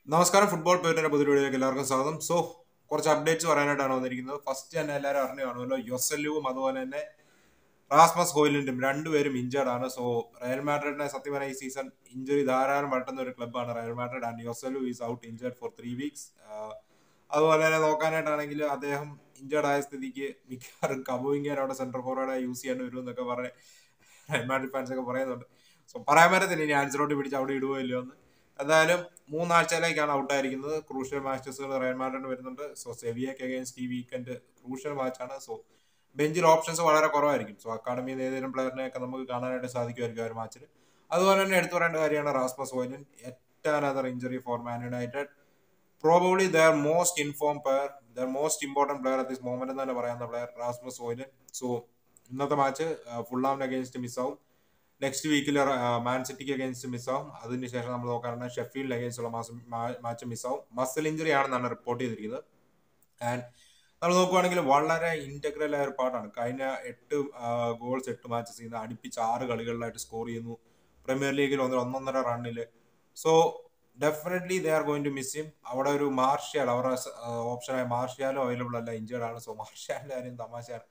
നമസ്കാരം ഫുട്ബോൾ പേരിന്റെ പുതിയ വീഡിയോയിലേക്ക് എല്ലാവർക്കും സ്വാഗതം സോ കുറച്ച് അപ്ഡേറ്റ്സ് പറയാനായിട്ടാണ് വന്നിരിക്കുന്നത് ഫസ്റ്റ് തന്നെ എല്ലാവരും അറിഞ്ഞു കാണുമല്ലോ യൊസലുവും അതുപോലെ തന്നെ റാസ്മസ് ഹോയിലിൻഡും രണ്ടുപേരും ഇഞ്ചേർഡ് ആണ് സോ റയൽ മാഡ്രിഡിനെ സത്യം പറഞ്ഞാൽ ഈ സീസൺ ഇഞ്ചുറി ധാരാളം പറ്റുന്ന ഒരു ക്ലബ്ബാണ് Real Madrid and Joselu is out injured for three weeks അതുപോലെ തന്നെ നോക്കാനായിട്ടാണെങ്കിൽ അദ്ദേഹം ഇഞ്ചേർഡ് ആയ സ്ഥിതിക്ക് മിക്കവാറും കബുവിങ്ങൻ അവിടെ സെന്റർ ഫോർവേഡ് യൂസ് ചെയ്യേണ്ടി വരും എന്നൊക്കെ പറഞ്ഞ് റയൽ മാഡ്രിഡ് ഫാൻസ് ഒക്കെ പറയുന്നുണ്ട് സോ പറയാൻ പറ്റത്തില്ല ഇനി ആൻസറോട്ട് പിടിച്ച് അവിടെ ഇടുവോ ഇല്ലയോ എന്ന് എന്തായാലും മൂന്നാഴ്ചയിലേക്കാണ് ഔട്ടായിരിക്കുന്നത് ക്രൂഷ്യൽ മാച്ചസുകൾ റയൽ മാഡ്രിഡ് വരുന്നുണ്ട് സോ സെവിയക്ക് അഗേൻസ്റ്റ് ഈ വീക്കെൻഡ് ക്രൂഷ്യൽ മാച്ചാണ് സോ ബെഞ്ചിൽ ഓപ്ഷൻസ് വളരെ കുറവായിരിക്കും സോ അക്കാഡമിയിൽ നിന്ന് ഏതെങ്കിലും പ്ലെയറിനെയൊക്കെ നമുക്ക് കാണാനായിട്ട് സാധിക്കുമായിരിക്കും ആ ഒരു മാച്ചിൽ അതുപോലെ തന്നെ എടുത്തു പറയേണ്ട കാര്യമാണ് Rasmus Hojlund yet another injury for Man United probably the most inform player the most important player at this moment എന്ന് തന്നെ പറയാവുന്ന പ്ലെയർ റാസ്മസ് ഓയിലൻ സോ ഇന്നത്തെ മാച്ച് ഫുള്ളാമിന് അഗേൻസ്റ്റ് മിസ്സാവും നെക്സ്റ്റ് വീക്കിൽ മാൻ സിറ്റിക്ക് അഗേൻസ്റ്റ് മിസ്സാവും അതിനുശേഷം നമ്മൾ നോക്കാറുണ്ട് ഷെഫീൽഡ് അഗേൻസ്റ്റ് ഉള്ള മാസം മാച്ച് മിസ്സാവും മസിൽ ഇഞ്ചറി ആണെന്നാണ് റിപ്പോർട്ട് ചെയ്തിരിക്കുന്നത് ആൻഡ് നമ്മൾ നോക്കുവാണെങ്കിൽ വളരെ ഇന്റഗ്രൽ ആയ ഒരു പാർട്ടാണ് കഴിഞ്ഞ എട്ട് ഗോൾസ് എട്ട് മാച്ചസ് ചെയ്യുന്ന അടുപ്പിച്ച് ആറ് കളികളിലായിട്ട് സ്കോർ ചെയ്യുന്നു പ്രീമിയർ ലീഗിൽ ഒന്ന് ഒന്നൊന്നര റണ്ണിൽ so definitely they are going to miss him അവിടെ ഒരു മാർഷ്യൽ അവരുടെ ഓപ്ഷനായ മാർഷ്യാലും അവൈലബിൾ അല്ല ഇഞ്ചേർഡ് ആണ് സോ മാർഷ്യാലിന്റെ കാര്യം തമാശയാണ്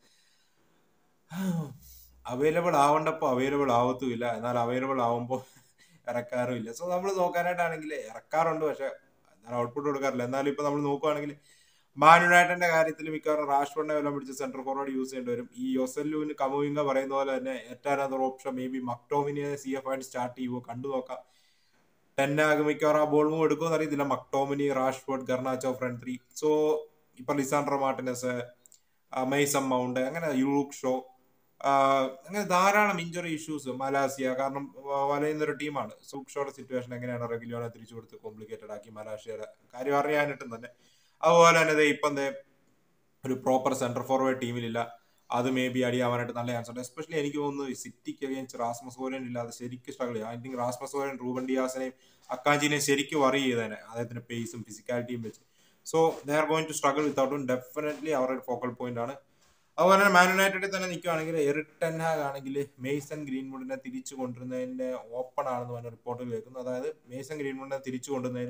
അവൈലബിൾ ആവേണ്ടപ്പോൾ അവൈലബിൾ ആവത്തുമില്ല എന്നാൽ അവൈലബിൾ ആവുമ്പോൾ ഇറക്കാറും ഇല്ല സോ നമ്മൾ നോക്കാനായിട്ടാണെങ്കിൽ ഇറക്കാറുണ്ട് പക്ഷെ എന്നാൽ ഔട്ട്പുട്ട് കൊടുക്കാറില്ല എന്നാലും ഇപ്പൊ നമ്മൾ നോക്കുവാണെങ്കിൽ മാൻ യുണൈറ്റഡിന്റെ കാര്യത്തിൽ മിക്കവാറും റാഷ്ഫോർഡിനെ വല്ലതും പിടിച്ച് സെന്റർ ഫോർവേഡ് യൂസ് ചെയ്യേണ്ടി വരും ഈ യൊസല്ലുവിന് കമുവിംഗ പറയുന്ന പോലെ തന്നെ ഏറ്റവും other option maybe McTominay C F ആയിട്ട് സ്റ്റാർട്ട് ചെയ്യുമോ കണ്ടു നോക്കാം ടെന്നാഗ് മിക്കവാറും ആ ബോൾ മൂവ് എടുക്കുമെന്ന് അറിയത്തില്ല McTominay Rashford Garnacho front three so ഇപ്പൊ ലിസാൻഡ്രോ മാർട്ടിനസ് മെയ്സം മൗണ്ട് അങ്ങനെ യൂറോപ്പ് ഷോ അങ്ങനെ ധാരാളം ഇഞ്ചുറി ഇഷ്യൂസ് മലാസിയ കാരണം വലയുന്ന ഒരു ടീമാണ് സൂക്ക് ഷോയുടെ സിറ്റുവേഷൻ എങ്ങനെയാണ് റെഗുലോനെ തിരിച്ചു കൊടുത്ത് കോംപ്ലിക്കേറ്റഡ് ആക്കി മലാഷ്യയുടെ കാര്യം അറിയാനായിട്ടും തന്നെ അതുപോലെ തന്നെ ഇപ്പം ഒരു പ്രോപ്പർ സെന്റർ ഫോർവേഡ് ടീമിലില്ല അത് മേ ബി അടിയാവാനായിട്ട് നല്ല ചാൻസ് ഉണ്ട് എസ്പെഷ്യലി എനിക്ക് തോന്നുന്നു സിറ്റിക്ക് അഗേൻസ്റ്റ് റാസ്മസ് ഓരൻ ഇല്ലാതെ ശരിക്കും സ്ട്രഗിൾ ചെയ്യും I think Rasmus Hojlund Ruben ഡിയാസിനെയും അക്കാഞ്ചിനെയും ശരിക്കും വറി ചെയ്തേനെ അദ്ദേഹത്തിന്റെ പേസും ഫിസിക്കാലിറ്റിയും വെച്ച് so they are going to struggle വിത്തൗട്ടും ഡെഫിനറ്റ്ലി അവരുടെ ഫോക്കൽ പോയിന്റ് ആണ് അതുപോലെ തന്നെ മാൻ യുണൈറ്റഡിൽ തന്നെ നിൽക്കുകയാണെങ്കിൽ എറിക് ടെൻഹാഗ് ആണെങ്കിൽ മേസൺ ഗ്രീൻവുഡിനെ തിരിച്ചു കൊണ്ടുവരുന്നതിന്റെ ഓപ്പൺ ആണെന്ന് പറഞ്ഞ റിപ്പോർട്ടിൽ കേൾക്കുന്നു അതായത് മേസൺ ഗ്രീൻവുഡിനെ തിരിച്ചു കൊണ്ടുവന്നതിൽ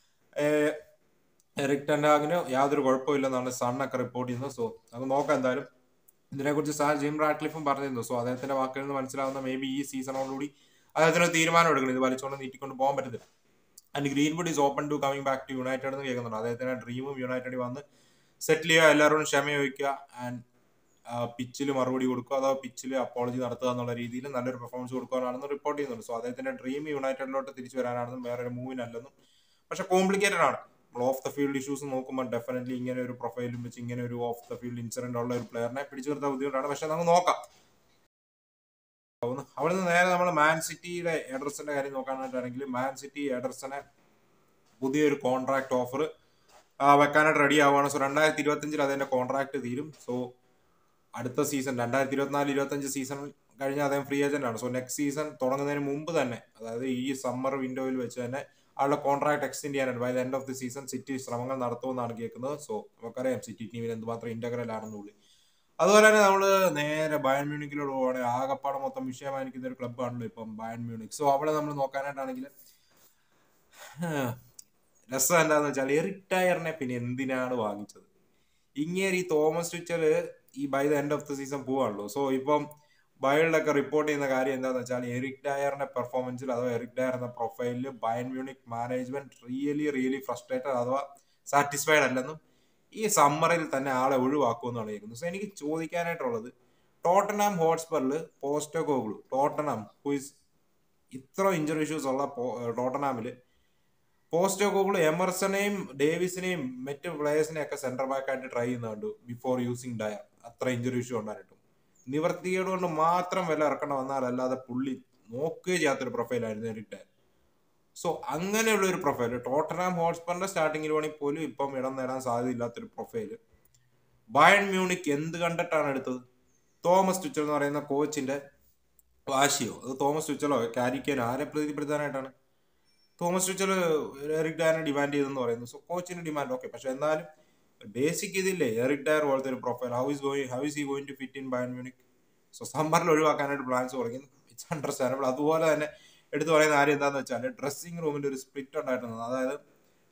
എറിക് ടെൻഹാഗിന് യാതൊരു കുഴപ്പമില്ലെന്നാണ് സണ്ണൊക്കെ റിപ്പോർട്ട് ചെയ്യുന്നത് സോ നമുക്ക് നോക്കാം എന്തായാലും ഇതിനെക്കുറിച്ച് സാർ ജിം റാഡ്ക്ലിഫും പറഞ്ഞിരുന്നു സോ അദ്ദേഹത്തിന്റെ വാക്കുകളിൽ നിന്ന് മനസ്സിലാവുന്ന മേ ബി ഈ സീസണോടുകൂടി അദ്ദേഹത്തിന് തീരുമാനം എടുക്കണം ഇത് വലിച്ചുകൊണ്ട് നീട്ടിക്കൊണ്ട് പോകാൻ പറ്റത്തില്ല and Greenwood is open to coming back to United എന്ന് കേൾക്കുന്നുണ്ട് അദ്ദേഹത്തിന്റെ ഡ്രീമും യുണൈറ്റഡിൽ വന്ന് സെറ്റിൽ ചെയ്യുക എല്ലാവരോടും ക്ഷമ ചോദിക്കുക ആൻഡ് പിച്ചിൽ മറുപടി കൊടുക്കുക അതോ പിച്ചിൽ അപ്പോളജി നടത്തുക എന്നുള്ള രീതിയിൽ നല്ലൊരു പെർഫോമൻസ് കൊടുക്കാനാണെന്ന് റിപ്പോർട്ട് ചെയ്യുന്നുണ്ട് സോ അദ്ദേഹത്തിന്റെ ഡ്രീം യുണൈറ്റഡിലോട്ട് തിരിച്ചു വരാനാണെന്നും വേറൊരു മൂവിനല്ലെന്നും പക്ഷെ കോംപ്ലിക്കേറ്റഡ് ആണ് നമ്മൾ ഓഫ് ദ ഫീൽഡ് ഇഷ്യൂസ് നോക്കുമ്പോൾ ഡെഫിനറ്റ്ലി ഇങ്ങനെ ഒരു പ്രൊഫൈലും വെച്ച് ഇങ്ങനെ ഒരു ഓഫ് ദ ഫീൽഡ് ഇൻസിഡന്റ് ഉള്ള ഒരു പ്ലെയറിനെ പിടിച്ചു നിർത്താൻ ബുദ്ധിമുട്ടാണ് പക്ഷെ നമുക്ക് നോക്കാം അവിടെ നിന്ന് നേരെ നമ്മൾ മാൻ സിറ്റിയുടെ എഡർസന്റെ കാര്യം നോക്കാനായിട്ടാണെങ്കിൽ മാൻ സിറ്റി എഡർസനെ പുതിയൊരു കോൺട്രാക്ട് ഓഫർ വെക്കാനായിട്ട് റെഡി ആവുകയാണ് സോ രണ്ടായിരത്തി ഇരുപത്തിയഞ്ചിൽ അതിന്റെ കോൺട്രാക്ട് തീരും സോ അടുത്ത സീസൺ രണ്ടായിരത്തി ഇരുപത്തിനാല് ഇരുപത്തഞ്ച് സീസൺ കഴിഞ്ഞാൽ അദ്ദേഹം ഫ്രീ ഏജന്റ് ആണ് സോ നെക്സ്റ്റ് സീസൺ തുടങ്ങുന്നതിന് മുമ്പ് തന്നെ അതായത് ഈ സമ്മർ വിൻഡോയിൽ വെച്ച് തന്നെ ആളുടെ കോൺട്രാക്ട് എക്സ്റ്റെൻഡ് ചെയ്യാനായിട്ട് by the end of the season City ശ്രമങ്ങൾ നടത്തുമെന്നാണ് കേൾക്കുന്നത് സോ നമുക്കറിയാം സിറ്റി ടീമിൽ എന്തുമാത്രം ഇന്റഗ്രൽ ആണെന്നുള്ളി അതുപോലെ തന്നെ നമ്മൾ നേരെ ബയൺ മ്യൂണിക്കിലോട് പോവുകയാണെങ്കിൽ ആകപ്പാടെ മൊത്തം വിഷയമായിരിക്കുന്ന ഒരു ക്ലബ്ബാണല്ലോ ഇപ്പം ബയൺ മ്യൂണിക് സോ അവിടെ നമ്മൾ നോക്കാനായിട്ടാണെങ്കിൽ രസം എന്താന്ന് വെച്ചാൽ എറിക് ടയറിനെ പിന്നെ എന്തിനാണ് വാങ്ങിച്ചത് ഇങ്ങനെ ഈ തോമസ് ട്വിച്ചർ ഈ by the end of the season പോവാണല്ലോ സോ ഇപ്പം ബയലിലൊക്കെ റിപ്പോർട്ട് ചെയ്യുന്ന കാര്യം എന്താണെന്ന് വെച്ചാൽ എറിക് ഡയറിന്റെ പെർഫോമൻസിൽ അഥവാ എറിക് ഡയർ എന്ന പ്രൊഫൈലിൽ Bayern Munich management really really frustrated അഥവാ സാറ്റിസ്ഫൈഡ് അല്ലെന്നും ഈ സമ്മറിൽ തന്നെ ആളെ ഒഴിവാക്കുമെന്നാണ് കേൾക്കുന്നത് സോ എനിക്ക് ചോദിക്കാനായിട്ടുള്ളത് ടോട്ടനാം ഹോട്ട്സ്പറിൽ പോസ്റ്റോ കോഗ്ലു ടോട്ടനാം ഹുയിസ് ഇത്ര ഇഞ്ചറി ഇഷ്യൂസ് ഉള്ള ടോട്ടനാമിൽ പോസ്റ്റോ കോഗ്ലു എമർസനെയും ഡേവിസിനെയും മറ്റ് പ്ലേയേഴ്സിനെയും ഒക്കെ സെന്റർ ബാക്ക് ആയിട്ട് ട്രൈ ചെയ്യുന്നുണ്ട് ബിഫോർ യൂസിങ് ഡയർ അത്ര ഇഞ്ചറി ഇഷ്യൂ ഉണ്ടായിട്ടും നിവർത്തികേട് കൊണ്ട് മാത്രം വില ഇറക്കണം വന്നാൽ അല്ലാതെ പുള്ളി നോക്കുകയും ചെയ്യാത്തൊരു പ്രൊഫൈലായിരുന്നു എറിക് ഡയർ സോ അങ്ങനെയുള്ള ഒരു പ്രൊഫൈൽ ടോട്ടനാം ഹോട്ട്സ്പറിന്റെ സ്റ്റാർട്ടിങ്ങിൽ വേണമെങ്കിൽ പോലും ഇപ്പം ഇടം നേടാൻ സാധ്യതയില്ലാത്തൊരു പ്രൊഫൈല് ബയൺ മ്യൂണിക് എന്ത് കണ്ടിട്ടാണ് എടുത്തത് തോമസ് ടുച്ചൽ എന്ന് പറയുന്ന കോച്ചിന്റെ വാശിയോ അത് തോമസ് ടുച്ചലോ കാരിക്കാനോ ആരെ പ്രീതിപ്പെടുത്താനായിട്ടാണ് തോമസ് ടുച്ചൽ എറിക് ഡയറിനെ ഡിമാൻഡ് ചെയ്തെന്ന് പറയുന്നു സോ കോച്ചിന്റെ ഡിമാൻഡ് ഓക്കെ പക്ഷെ എന്നാലും ബേസിക് ഇതില്ലേ എറിക് ഡയർ പോലത്തെ ഒരു profile how is going how is ഈ going to fit in Bayern Munich so സമ്മറിൽ ഒഴിവാക്കാനായിട്ട് പ്ലാൻസ് തുടങ്ങി ഇറ്റ്സ് അണ്ടർസ്റ്റാൻഡബിൾ അതുപോലെ തന്നെ എടുത്തു പറയുന്ന കാര്യം എന്താണെന്ന് വെച്ചാൽ ഡ്രസ്സിംഗ് റൂമിന്റെ ഒരു സ്പ്ലിറ്റ് ഉണ്ടായിരുന്നു അതായത്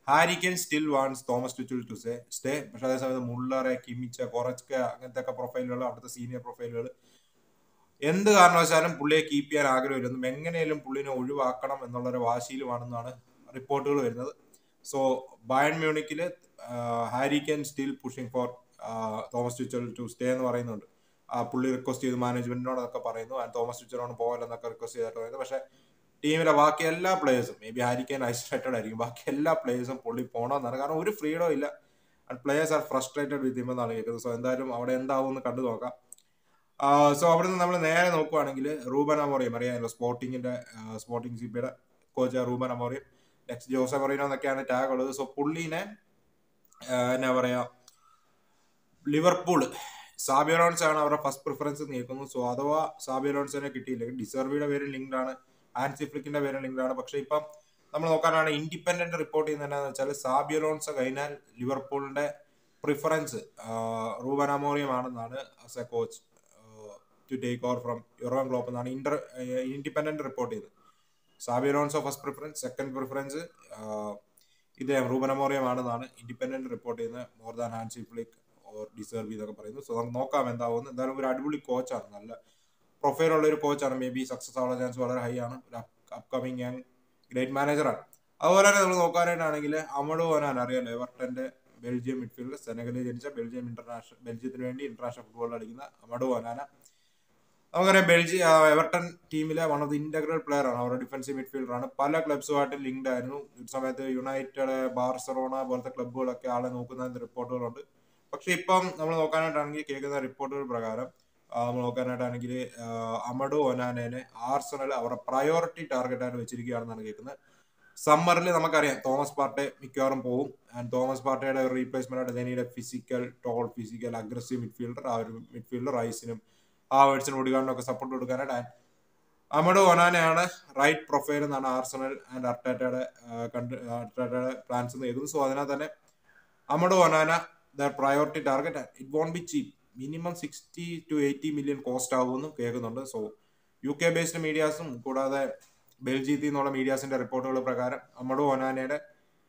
Harry Kane still wants Thomas Tuchel to say stay പക്ഷെ അതേസമയത്ത് മുള്ളറെ കിമിച്ച കുറച്ച് അങ്ങനത്തെ ഒക്കെ പ്രൊഫൈലുകൾ അവിടുത്തെ സീനിയർ പ്രൊഫൈലുകൾ എന്ത് കാരണവശാലും പുള്ളിയെ കീപ്പ് ചെയ്യാൻ ആഗ്രഹമില്ലെന്നും എങ്ങനെയും പുള്ളിനെ ഒഴിവാക്കണം എന്നുള്ളൊരു വാശിയിലുമാണെന്നാണ് റിപ്പോർട്ടുകൾ വരുന്നത് സോ ബയൺ മ്യൂണിക്കിൽ Harry Kane still pushing for Thomas Tuchel to stay എന്ന് പറയുന്നുണ്ട് ആ പുള്ളി റിക്വസ്റ്റ് ചെയ്ത് മാനേജ്മെന്റിനോടൊക്കെ പറയുന്നു ആൻഡ് തോമസ് ടുച്ചലോട് പോകലെന്നൊക്കെ റിക്വസ്റ്റ് ചെയ്തിട്ട് പറയുന്നത് പക്ഷേ ടീമിലെ ബാക്കി എല്ലാ പ്ലേയേഴ്സും മേ ബി ഹാരിക്കൻ ഐസൊലേറ്റഡ് ആയിരിക്കും ബാക്കി എല്ലാ പ്ലേയേഴ്സും പുള്ളി പോകണമെന്നാണ് കാരണം ഒരു ഫ്രീഡോ ഇല്ല and players are frustrated with him എന്നാണ് കേൾക്കുന്നത് സോ എന്തായാലും അവിടെ എന്താവും എന്ന് കണ്ടു നോക്കാം സോ അവിടുന്ന് നമ്മൾ നേരെ നോക്കുവാണെങ്കിൽ റൂബൻ അമോറിയം അറിയാമല്ലോ സ്പോർട്ടിങ്ങിന്റെ സ്പോർട്ടിംഗ് സി പിയുടെ coach Ruben Amorim next Jose Mourinho എന്നൊക്കെയാണ് ടാഗ് ഉള്ളത് സോ പുള്ളീനെ എന്നാ പറയാ ലിവർപൂൾ സാബിയോലോൺസ് ആണ് അവരുടെ ഫസ്റ്റ് പ്രിഫറൻസ് നീക്കുന്നത് സോ അഥവാ സാബിയോലോൺസിനെ കിട്ടിയില്ലെങ്കിൽ ഡിസർവിയുടെ പേര് ലിങ്ക്ഡ് ആണ് ആൻസി ഫ്ലിക്കിന്റെ പേര് ലിങ്ക്ഡ് ആണ് പക്ഷെ ഇപ്പം നമ്മൾ നോക്കാനാണ് ഇൻഡിപെൻഡന്റ് റിപ്പോർട്ട് ചെയ്യുന്നത് എന്താണെന്ന് വെച്ചാൽ സാബിയോലോൺസ് കഴിഞ്ഞാൽ ലിവർപൂളിന്റെ പ്രിഫറൻസ് റൂബൻ അമോറിയം ആണെന്നാണ് as a coach to take over from Jurgen Klopp എന്നാണ് ഇന്റർ ഇൻഡിപെൻഡന്റ് റിപ്പോർട്ട് ചെയ്തത് Xabi Alonso first preference second preference ഇദ്ദേഹം റൂബൻ അമോറിയം ആണെന്നാണ് ഇൻഡിപെൻഡന്റ് റിപ്പോർട്ട് ചെയ്യുന്നത് more than Hansi Flick or deserve എന്നൊക്കെ പറയുന്നു സോ നമുക്ക് നോക്കാം എന്താവുമെന്ന് എന്തായാലും ഒരു അടിപൊളി കോച്ചാണ് നല്ല പ്രൊഫൈൽ ഉള്ള ഒരു കോച്ചാണ് മേ ബി സക്സസ് ആവാനുള്ള ചാൻസ് വളരെ ഹൈ ആണ് ഒരു അപ്കമിങ് യങ് ഗ്രേറ്റ് മാനേജറാണ് അതുപോലെ തന്നെ നമ്മൾ നോക്കാനായിട്ടാണെങ്കിൽ അമഡോ ഓനാൻ അറിയാലോ എവർട്ടന്റെ ബെൽജിയം മിഡ്ഫീൽഡർ സെനഗലിൽ ജനിച്ച ബെൽജിയം ഇന്റർനാഷണൽ ബെൽജിയത്തിന് വേണ്ടി ഇന്റർനാഷണൽ ഫുട്ബോൾ കളിക്കുന്ന അമഡോ ഓനാന നമുക്കറിയാം ബെൽജിയ എവർട്ടൺ ടീമിലെ one of the integral player ആണ് അവരുടെ ഡിഫൻസീവ് മിഡ്ഫീൽഡർ ആണ് പല ക്ലബ്സുമായിട്ട് ലിങ്ക്ഡ് ആയിരുന്നു ഒരു സമയത്ത് യുണൈറ്റഡ് ബാർസലോണ പോലത്തെ ക്ലബ്ബുകളൊക്കെ ആളെ നോക്കുന്ന റിപ്പോർട്ടുകളുണ്ട് പക്ഷെ ഇപ്പം നമ്മൾ നോക്കാനായിട്ടാണെങ്കിൽ കേൾക്കുന്ന റിപ്പോർട്ടുകൾ പ്രകാരം നമ്മൾ നോക്കാനായിട്ടാണെങ്കിൽ അമഡോ ഒനാനേനെ ആർസണൽ അവരുടെ പ്രയോറിറ്റി ടാർഗറ്റ് ആയിട്ട് വെച്ചിരിക്കുകയാണെന്നാണ് കേൾക്കുന്നത് സമ്മറിൽ നമുക്കറിയാം തോമസ് പാർട്ടെ മിക്കവാറും പോകും ആൻഡ് തോമസ് പാർട്ടയുടെ ഒരു റീപ്ലേസ്മെന്റ് ആയിട്ട് ധനിയുടെ physical tall physical aggressive midfielder ആ ഒരു മിഡ്ഫീൽഡർ റൈസിനും ആ വേർഡ്സിനും ഓടിക്കാനും ഒക്കെ സപ്പോർട്ട് കൊടുക്കാനായിട്ട് ആൻഡ് അമഡോ ഒനാനയാണ് റൈറ്റ് പ്രൊഫൈൽ എന്നാണ് ആർസണൽ ആൻഡ് അർട്ടാറ്റയുടെ കണ്ട് അർട്ടാറ്റയുടെ പ്ലാൻസ് എന്ന് എഴുതുന്നത് സോ അതിനാൽ തന്നെ Amadou Onana the priority target it won't be cheap minimum sixty to eighty million cost ആകുമെന്നും കേൾക്കുന്നുണ്ട് സോ യു കെ ബേസ്ഡ് മീഡിയാസും കൂടാതെ ബെൽജിയത്തിൽ നിന്നുള്ള മീഡിയാസിന്റെ റിപ്പോർട്ടുകൾ പ്രകാരം അമഡോ ഒനാനയുടെ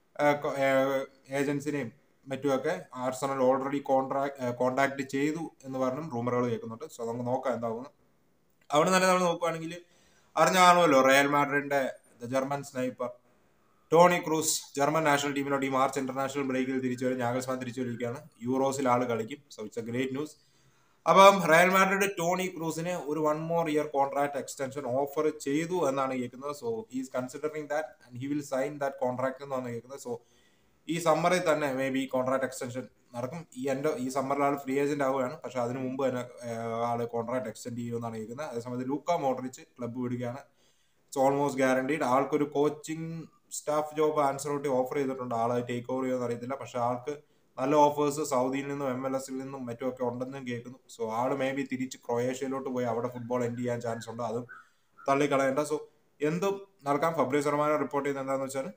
ഏജൻസിനെയും മറ്റുമൊക്കെ ആർസണൽ ഓൾറെഡി കോൺട്രാക്ട് കോൺടാക്ട് ചെയ്തു എന്ന് പറഞ്ഞും റൂമറുകൾ കേൾക്കുന്നുണ്ട് സോ നമുക്ക് നോക്കാം എന്താകുന്നു അവിടെ തന്നെ നമ്മൾ നോക്കുകയാണെങ്കിൽ അറിഞ്ഞ കാണുമല്ലോ റയൽ മാഡ്രിഡിന്റെ German sniper Toni Kroos German national ടീമിലോട്ട് ഈ മാർച്ച് ഇന്റർനാഷണൽ ബ്രേക്കിൽ തിരിച്ചു വരും ഞാഗൽസ്മാൻ തിരിച്ചു വരികയാണ് യൂറോസിൽ ആൾ കളിക്കും so it's a great news അപ്പം റയൽ മാഡ്രിഡ് ടോണി ക്രൂസിന് ഒരു one more year contract extension offer ചെയ്തു എന്നാണ് കേൾക്കുന്നത് so he's considering that and he will sign that contract എന്നാണ് കേൾക്കുന്നത് സോ ഈ സമ്മറിൽ തന്നെ മേ ബി കോൺട്രാക്ട് എക്സ്റ്റൻഷൻ നടക്കും ഈ എൻ്റെ ഈ സമ്മറിൽ ആൾ ഫ്രീ ഏജന്റ് ആവുകയാണ് പക്ഷെ അതിന് മുമ്പ് തന്നെ ആള് കോൺട്രാക്ട് എക്സ്റ്റെൻഡ് ചെയ്യുമെന്നാണ് കേൾക്കുന്നത് അതേസമയത്ത് ലൂക്ക മോഡറിച്ച് ക്ലബ്ബ് വിടുകയാണ് ഇറ്റ്സ് ഓൾമോസ്റ്റ് ഗ്യാരണ്ടീഡ് ആൾക്കൊരു coaching staff job Ancelotti offer ചെയ്തിട്ടുണ്ട് ആളെ ടേക്ക് ഓവർ ചെയ്യുമെന്ന് അറിയത്തില്ല പക്ഷെ ആൾക്ക് നല്ല ഓഫേഴ്സ് സൗദിയിൽ നിന്നും എം എൽ എസിൽ നിന്നും മറ്റുമൊക്കെ ഉണ്ടെന്നും കേൾക്കുന്നു സോ ആള് മേ ബി തിരിച്ച് ക്രൊയേഷ്യയിലോട്ട് പോയി അവിടെ ഫുട്ബോൾ എൻഡ് ചെയ്യാൻ ചാൻസ് ഉണ്ട് അതും തള്ളിക്കളയണ്ട സോ എന്തും നടക്കാം ഫബ്രി ശർമാനെ റിപ്പോർട്ട് ചെയ്യുന്നത് എന്താണെന്ന് വെച്ചാൽ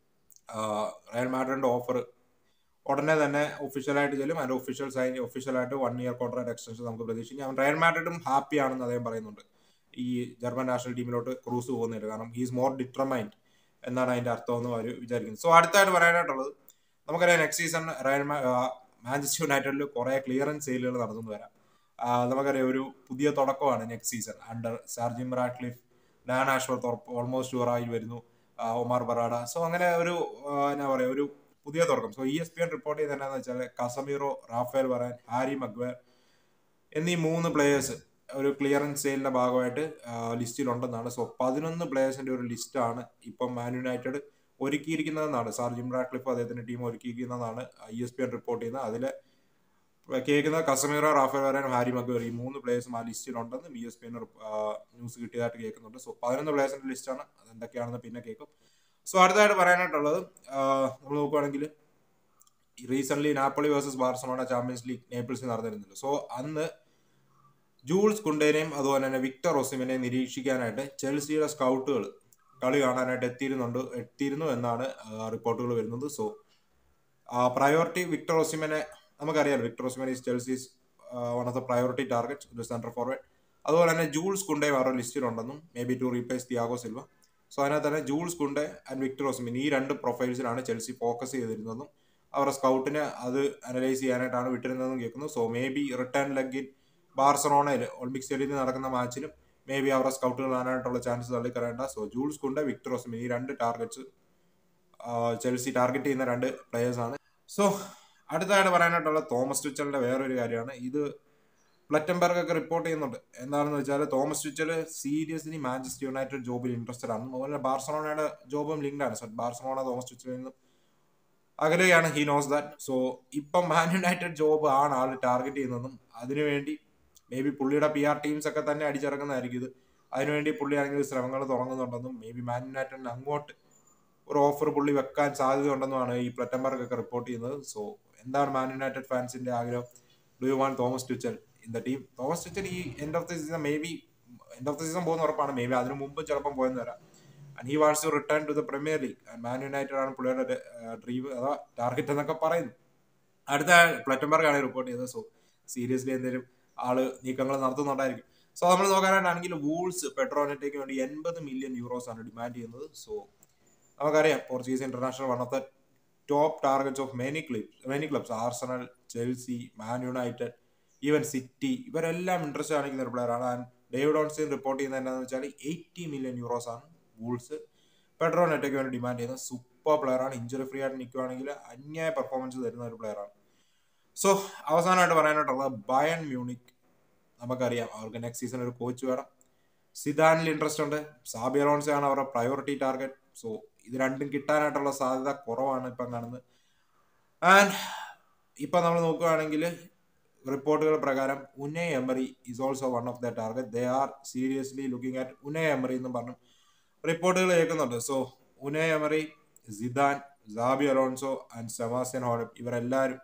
റയൽ മാഡ്രിഡിന്റെ ഓഫർ ഉടനെ തന്നെ ഒഫീഷ്യലായിട്ട് ചെല്ലും അതിന്റെ ഒഫീഷ്യൽ സൈൻ ഒഫീഷ്യലായിട്ട് വൺ ഇയർ കോൺട്രാക്ട് എക്സ്റ്റൻഷൻ നമുക്ക് പ്രതീക്ഷിക്കാം റയൽ മാഡ്രിഡും ഹാപ്പി ആണെന്ന് അദ്ദേഹം പറയുന്നുണ്ട് ഈ ജർമ്മൻ നാഷണൽ ടീമിലോട്ട് ക്രൂസ് പോകുന്നില്ല കാരണം ഹീസ് മോർ ഡിറ്റർമൈൻഡ് എന്നാണ് അതിന്റെ അർത്ഥം എന്ന് അവർ വിചാരിക്കുന്നത് സോ അടുത്തായിട്ട് പറയാനായിട്ടുള്ളത് നമുക്കറിയാം നെക്സ്റ്റ് സീസൺ റയൽ മാഞ്ചസ്റ്റർ യുണൈറ്റഡിൽ കുറെ ക്ലിയറൻസ് സെയിലുകൾ നടന്നു വരാം നമുക്കറിയാം ഒരു പുതിയ തുടക്കമാണ് next season under Sir Jim Ratcliffe Dan Ashworth almost ഷുവറായി വരുന്നു ഒമാർ ബറാഡ സോ അങ്ങനെ ഒരു എന്നാ പറയാ ഒരു പുതിയ തുടക്കം so E S P N report ചെയ്ത് എന്താണെന്ന് വെച്ചാൽ Casemiro Raphael Varane Harry Maguire എന്നീ മൂന്ന് പ്ലേയേഴ്സ് ഒരു ക്ലിയറൻസ് സെയിലിന്റെ ഭാഗമായിട്ട് ലിസ്റ്റിലുണ്ടെന്നാണ് സോ പതിനൊന്ന് പ്ലേയേഴ്സിന്റെ ഒരു ലിസ്റ്റാണ് ഇപ്പം മാൻ യുണൈറ്റഡ് ഒരുക്കിയിരിക്കുന്നതെന്നാണ് സാർ ജിം റാക്ലിഫ് അദ്ദേഹത്തിന്റെ ടീം ഒരുക്കിയിരിക്കുന്നതാണ് E S P N report ചെയ്യുന്നത് അതിലെ കേൾക്കുന്ന Casemiro Raphael Varane Harry Maguire ഈ മൂന്ന് പ്ലേയേഴ്സും ആ ലിസ്റ്റിലുണ്ടെന്ന് B S P N news കിട്ടിയതായിട്ട് കേൾക്കുന്നുണ്ട് സോ പതിനൊന്ന് പ്ലേയേഴ്സിന്റെ ലിസ്റ്റാണ് അത് എന്തൊക്കെയാണെന്ന് പിന്നെ കേൾക്കും സോ അടുത്തായിട്ട് പറയാനായിട്ടുള്ളത് നമ്മൾ നോക്കുകയാണെങ്കിൽ recent Napoli versus Barcelona Champions League നേപ്പിൾസിൽ നടന്നിരുന്നല്ലോ സോ അന്ന് ജൂൾസ് കുണ്ടേനെയും അതുപോലെ തന്നെ വിക്ടർ ഒസിമിനെയും നിരീക്ഷിക്കാനായിട്ട് ചെൽസിയുടെ സ്കൗട്ടുകൾ കളി കാണാനായിട്ട് എത്തിയിരുന്നുണ്ട് എത്തിയിരുന്നു എന്നാണ് റിപ്പോർട്ടുകൾ വരുന്നത് സോ പ്രയോറിറ്റി വിക്ടർ ഒസിമിനെ നമുക്കറിയാം Victor Osimhen is Chelsea's one of the priority target ഒരു സെന്റർ ഫോർവേഡ് അതുപോലെ തന്നെ ജൂൾസ് കുണ്ടേ വേറെ ലിസ്റ്റിലുണ്ടെന്നും maybe to replace Thiago Silva so അതിനകത്ത് തന്നെ Jules Kounde and Victor Osimhen ഈ രണ്ട് പ്രൊഫൈൽസിലാണ് ചെൽസി ഫോക്കസ് ചെയ്തിരുന്നതും അവരുടെ സ്കൗട്ടിന് അത് അനലൈസ് ചെയ്യാനായിട്ടാണ് വിട്ടിരുന്നതെന്ന് കേൾക്കുന്നു സോ മേ ബി റിട്ടേൺ ലെഗിൻ ബാർസലോണയിൽ ഒളിമ്പിക് സ്റ്റേഡിയത്തിൽ നടക്കുന്ന മാച്ചിലും മേ ബി അവരുടെ സ്കൗട്ടുകൾ കാണാനായിട്ടുള്ള ചാൻസ് തള്ളിക്കളയേണ്ട so Jules Kounde Victor Osimhen ഈ രണ്ട് ടാർഗറ്റ്സ് ചെൽസി ടാർഗറ്റ് ചെയ്യുന്ന രണ്ട് പ്ലേയേഴ്സ് ആണ് സോ അടുത്തതായിട്ട് പറയാനായിട്ടുള്ള തോമസ് ട്വിച്ചലിന്റെ വേറൊരു കാര്യമാണ് ഇത് പ്ലറ്റംബർഗ് ഒക്കെ റിപ്പോർട്ട് ചെയ്യുന്നുണ്ട് എന്താണെന്ന് വെച്ചാൽ Thomas Tuchel seriously Manchester United ജോബിൽ ഇൻട്രസ്റ്റഡ് ആണ് അതുപോലെ ബാർസലോണയുടെ ജോബും ലിങ്ക്ഡ് ആണ് സോ ബാർസലോണ തോമസ് ട്വിച്ചലിൽ നിന്നും അകലെയാണ് ഹി നോസ് ദാറ്റ് സോ ഇപ്പം മാൻ യുണൈറ്റഡ് ജോബ് ആണ് ആൾ ടാർഗറ്റ് ചെയ്യുന്നതും അതിനുവേണ്ടി മേ ബി പുള്ളിയുടെ പി ആർ ടീംസ് ഒക്കെ തന്നെ അടിച്ചിറങ്ങുന്നതായിരിക്കും ഇത് അതിനുവേണ്ടി പുള്ളി ആണെങ്കിൽ ശ്രമങ്ങൾ തുടങ്ങുന്നുണ്ടെന്നും മേ ബി മാൻ യുണൈറ്റഡിന് അങ്ങോട്ട് ഒരു ഓഫർ പുള്ളി വെക്കാൻ സാധ്യതയുണ്ടെന്നുമാണ് ഈ പ്ലറ്റംബർഗ് ഒക്കെ റിപ്പോർട്ട് ചെയ്യുന്നത് സോ എന്താണ് മാൻ യുണൈറ്റഡ് ഫാൻസിന്റെ ആഗ്രഹം do you want Thomas Tuchel in the team Thomas Tuchel ഈ end of the season maybe end of the season പോകുന്ന ഉറപ്പാണ് മേ ബി അതിന് മുമ്പ് ചിലപ്പം പോയെന്ന് വരാം and he wants to return to the Premier League and Man United ആണ് പുള്ളിയുടെ ഡ്രീം അഥവാ ടാർഗറ്റ് എന്നൊക്കെ പറയുന്നു അടുത്ത പ്ലറ്റംബർഗ് ആണ് റിപ്പോർട്ട് ചെയ്തത് സോ സീരിയസ്ലി എന്തെങ്കിലും ആള് നീക്കങ്ങൾ നടത്തുന്നുണ്ടായിരിക്കും സോ നമ്മൾ നോക്കാനായിട്ടാണെങ്കിൽ വൂൾസ് പെട്രോനെറ്റയ്ക്ക് വേണ്ടി എൺപത് മില്യൺ യൂറോസ് ആണ് ഡിമാൻഡ് ചെയ്യുന്നത് സോ നമുക്കറിയാം Portuguese international one of the top targets of many clubs many clubs Arsenal Chelsea Man United even City ഇവരെല്ലാം ഇൻട്രസ്റ്റ് കാണിക്കുന്ന ഒരു പ്ലെയർ ആണ് ആൻഡ് ഡേവിഡ് ഓൺസ്റ്റീൻ റിപ്പോർട്ട് ചെയ്യുന്നത് എന്താണെന്ന് വെച്ചാൽ എയ്റ്റി മില്യൺ യൂറോസ് ആണ് വൂൾസ് പെട്രോ നെറ്റയ്ക്ക് വേണ്ടി ഡിമാൻഡ് ചെയ്യുന്നത് സൂപ്പർ പ്ലെയർ ആണ് ഇഞ്ചുറി ഫ്രീ ആയിട്ട് നിൽക്കുവാണെങ്കിൽ അന്യായ പെർഫോമൻസ് തരുന്ന ഒരു പ്ലെയർ ആണ് സോ അവസാനമായിട്ട് പറയാനായിട്ടുള്ളത് ബയൺ മ്യൂണിക് നമുക്കറിയാം അവർക്ക് നെക്സ്റ്റ് സീസൺ ഒരു കോച്ച് വേണം സിദാനിൽ ഇൻട്രസ്റ്റ് ഉണ്ട് സാബി അലോൺസോ ആണ് അവരുടെ പ്രയോറിറ്റി ടാർഗറ്റ് സോ ഇത് രണ്ടും കിട്ടാനായിട്ടുള്ള സാധ്യത കുറവാണ് ഇപ്പം കാണുന്നത് ആൻഡ് ഇപ്പം നമ്മൾ നോക്കുകയാണെങ്കിൽ റിപ്പോർട്ടുകൾ പ്രകാരം Unai Emery is also one of the target they are seriously looking at Unai Emery എന്നും പറഞ്ഞു റിപ്പോർട്ടുകൾ കേൾക്കുന്നുണ്ട് സോ Unai Emery Zidane Xabi Alonso and Sebastian ഹോളപ്പ് ഇവരെല്ലാവരും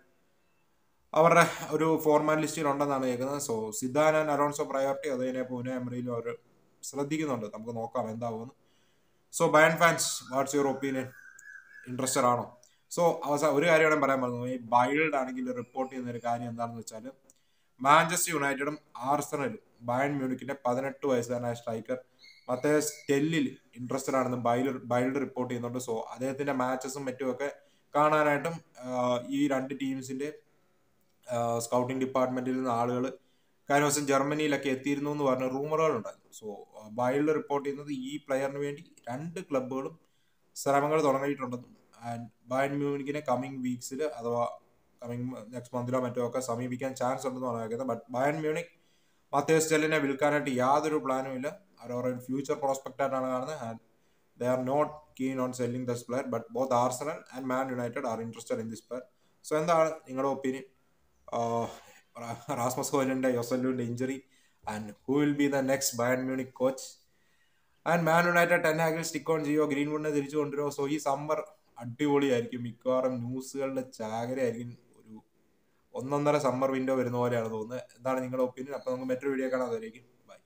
അവരുടെ ഒരു ഫോർമാൻ ലിസ്റ്റിൽ ഉണ്ടെന്നാണ് കേൾക്കുന്നത് so Zidane and Alonso priority അത് കഴിഞ്ഞപ്പോൾ ഉനെ എമറിയിലും അവർ ശ്രദ്ധിക്കുന്നുണ്ട് നമുക്ക് നോക്കാം എന്താവുമെന്ന് so Bayern fans what's your opinion interested ആണോ സോ അവസാനം ഒരു കാര്യമാണ് പറയാൻ പറഞ്ഞു ഈ ബൈൽഡ് ആണെങ്കിൽ റിപ്പോർട്ട് ചെയ്യുന്ന ഒരു കാര്യം എന്താണെന്ന് വെച്ചാൽ മാഞ്ചസ്റ്റർ യുണൈറ്റഡും ആർസണലും ബയൺ മ്യൂണിക്കിന്റെ പതിനെട്ട് വയസ്സുകാരനായ സ്ട്രൈക്കർ മറ്റേ സ്റ്റെല്ലിൽ ഇൻട്രസ്റ്റഡ് ആണെന്ന് ബൈൽ ബൈൽഡ് റിപ്പോർട്ട് ചെയ്യുന്നുണ്ട് സോ അദ്ദേഹത്തിന്റെ മാച്ചസും മറ്റുമൊക്കെ കാണാനായിട്ടും ഈ രണ്ട് ടീംസിന്റെ സ്കൗട്ടിംഗ് ഡിപ്പാർട്ട്മെന്റിൽ നിന്ന് ആളുകൾ കഴിഞ്ഞ ദിവസം ജർമ്മനിയിലൊക്കെ എത്തിയിരുന്നു എന്ന് പറഞ്ഞ റൂമറുകൾ ഉണ്ടായിരുന്നു സോ ബൈൽഡ് റിപ്പോർട്ട് ചെയ്യുന്നത് ഈ പ്ലെയറിന് വേണ്ടി രണ്ട് ക്ലബ്ബുകളും ശ്രമങ്ങൾ തുടങ്ങിയിട്ടുണ്ടെന്നും ആൻഡ് ബയൺ മ്യൂണിക്കിനെ കമ്മിങ് വീക്സിൽ അഥവാ കമ്മിങ് നെക്സ്റ്റ് മന്തിലോ മറ്റോ ഒക്കെ സമീപിക്കാൻ ചാൻസ് ഉണ്ടെന്ന് പറഞ്ഞേക്കുന്നത് ബട്ട് ബയൺ മ്യൂണിക് മത്തേ സ്റ്റെല്ലിനെ വിൽക്കാനായിട്ട് യാതൊരു പ്ലാനും ഇല്ല അവരവരുടെ ഒരു ഫ്യൂച്ചർ പ്രോസ്പെക്റ്റ് ആയിട്ടാണ് കാണുന്നത് and they are not keen on selling this player but both Arsenal and Man United are interested in this player so എന്താണ് നിങ്ങളുടെ ഒപ്പീനിയൻ റാസ്മസ് ഹോയിലിന്റെ യൊസല്ലുവിന്റെ injury and who will be the next Bayern Munich coach and Man United ടെൻ ആഗിൽ stick on ചെയ്യോ ഗ്രീൻവുഡിനെ തിരിച്ചു കൊണ്ടുവരുമോ so ഈ സമ്മർ അടിപൊളിയായിരിക്കും മിക്കവാറും ന്യൂസുകളുടെ ചാകരയായിരിക്കും ഒരു ഒന്നൊന്നര സമ്മർ വിൻഡോ വരുന്ന പോലെയാണ് തോന്നുന്നത് എന്താണ് നിങ്ങളുടെ ഒപ്പീനിയൻ അപ്പൊ നമുക്ക് മറ്റൊരു വീഡിയോ കാണാം അതിലേക്ക് ബൈ